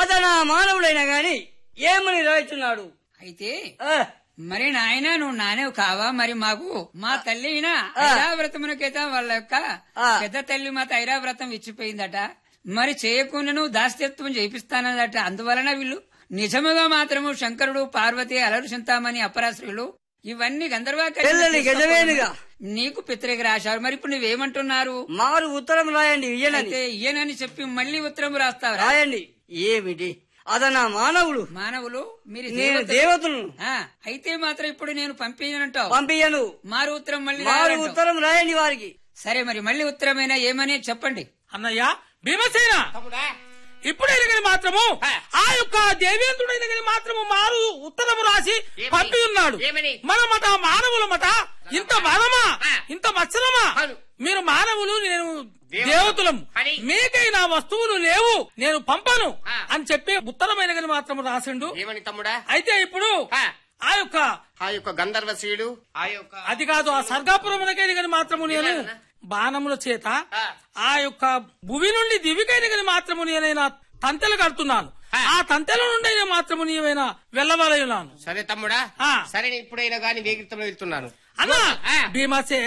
అతను ఆ మానవుడైనా గాని ఏమని రాయిస్తున్నాడు అయితే ఆ, మరి నాయన నువ్వు నానేవు కావా మరి మాకు మా తల్లి అయినా ఐరావ్రతమునకైతే వాళ్ళ యొక్క ఆ. పెద్ద తల్లి మాత ఐరావ్రతం ఇచ్చిపోయిందట మరి చేయకుండా నువ్వు దాస్తిత్వం చేపిస్తానదట అందువలన వీళ్ళు నిజముగా మాత్రము శంకరుడు పార్వతి అలరు చింతామణి అపరాశ్రులు ఇవన్నీ గంధర్వాకాశ పిల్లని గజవేలుగా. నీకు పిత్రిక రాశారు మరి ఇప్పుడు నువ్వేమంటున్నారు మారు ఉత్తరం రాయండి ఇయ్యనని అయితే ఈయనని చెప్పి మళ్ళీ ఉత్తరం రాస్తావరా రాయండి ఏమిటి అతను ఆ మానవుడు మానవులు మీరు నేను దేవతలు. దేవతలను ఆ, అయితే మాత్రం ఇప్పుడు నేను పంపించనంటావు పంపించను మారు ఉత్తరం మళ్ళీ మారు రాయాలంటావు. ఉత్తరం రాయండి వారికి సరే మరి మళ్ళీ ఉత్తరమైనా ఏమని చెప్పండి అన్నయ్య భీమసేన ఇప్పుడు ఎరగని మాత్రము ఆ యొక్క దేవేంద్రుడు ఎరగని మాత్రము మారు ఉత్తరము రాసి ఏమని? పంపి ఉన్నాడు ఏమని? మనమట మానవులమట ఇంత బలమా ఆ. ఇంత మత్సరమా అవును. మీరు మానవులు నేను దేవతలం. దేవతలం అని? మీకైనా వస్తువులు లేవు నేను పంపను ఆ. అని చెప్పి ఉత్తరమైన గని మాత్రము రాసిండు ఏమని తమ్ముడా అయితే ఇప్పుడు ఆ. ఆ యొక్క ఆ యొక్క గంధర్వశీయుడు ఆ యొక్క అది కాదు ఆ సర్గాపురమునకైన గని మాత్రము నేను ఏమన్నా? బాణముల చేత ఆ. ఆ యొక్క భువి నుండి దివికైన గని మాత్రము నేనైనా తంతెలు కడుతున్నాను ఆ. ఆ తంతెల నుండి మాత్రము నీవైనా వెళ్ళవలయున్నాను సరే తమ్ముడా ఆ. సరే ఇప్పుడైనా గాని వేగిరితంలో వెళ్తున్నాను అన్నా ఆ. భీమసే